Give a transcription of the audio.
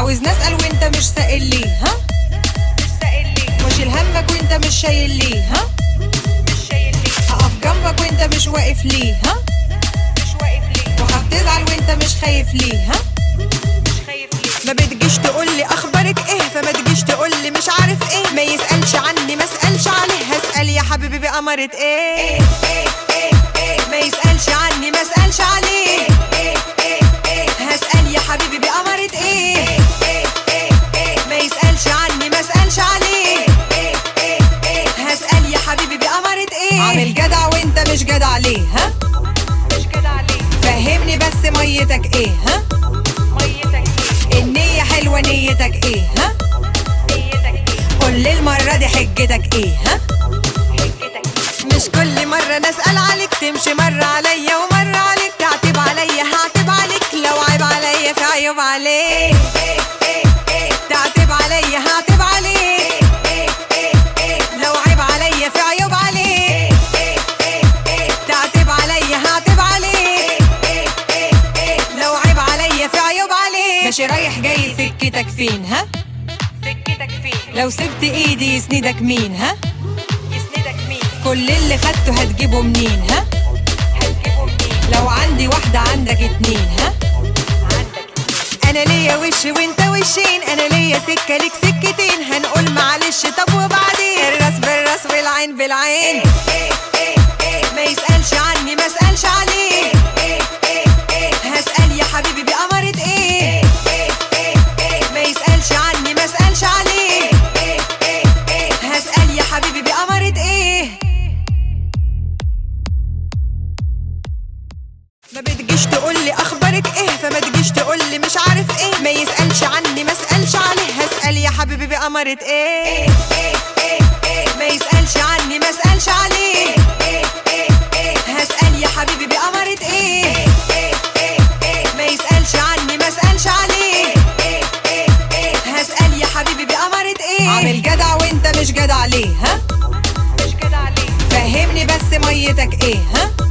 عاوزني اسال وانت مش سائل ليه ها مش همك وانت مش شايل ليه ها هقف جنبك وانت مش واقف ليه ها وخاف تزعل وانت مش خايف ليه ها ما بتجيش تقولي اخبارك ايه فما تجيش تقولي مش عارف ايه ما يسالش عني ما اسالش عليه هسال يا حبيبي بأمرة ايه ما يسالش عني ما اسالش عليه هسال يا حبيبي بأمرة ايه ما يسالش عني ما اسالش عليه هسال يا حبيبي بأمرة ايه عامل جدع وانت مش جدع ليه ها فهمني بس ميتك ايه ها النية حلوة نيتك ايه ها قول لي المرة دي حجتك ايه ها مش كل مرة نسأل عليك تمشي مرة عليا ومرة عليك تعتب عليا هعتب عليك لو عيب عليا في عيوب عليك تعتب عليا هعتب عليك لو عيب عليا في عيوب عليك تعتب عليا هعتب عليك لو عيب عليا في عيوب عليك ماشي رايح جاي سكتك فين ها لو سبت ايدي يسندك مين ها كل اللي خدته هتجيبه منين ها لو عندي واحدة عندك اتنين ها انا ليا وش وانت وشين انا ليا سكة ليك سكتين هنقول معلش طب وبعدين الراس بالراس والعين بالعين ما يسألش عني ما اسألش عليه هسأل يا حبيبي بأمرة ايه ما يسألش عني ما اسألش عليه هسأل يا حبيبي بأمرة ايه ما بتجيش تقولي اخبارك ايه فما تجيش تقولي مش عارف ايه ما يسألش عني ما اسألش عليه هسأل يا حبيبي بأمرة ايه ما يسألش عني ما اسألش عليه هسأل يا حبيبي بأمرة ايه ما يسألش عني ما اسألش عليه هسأل يا حبيبي بأمرة ايه عامل جدع وانت مش جدع ليه ها فهمني بس ميتك ايه ها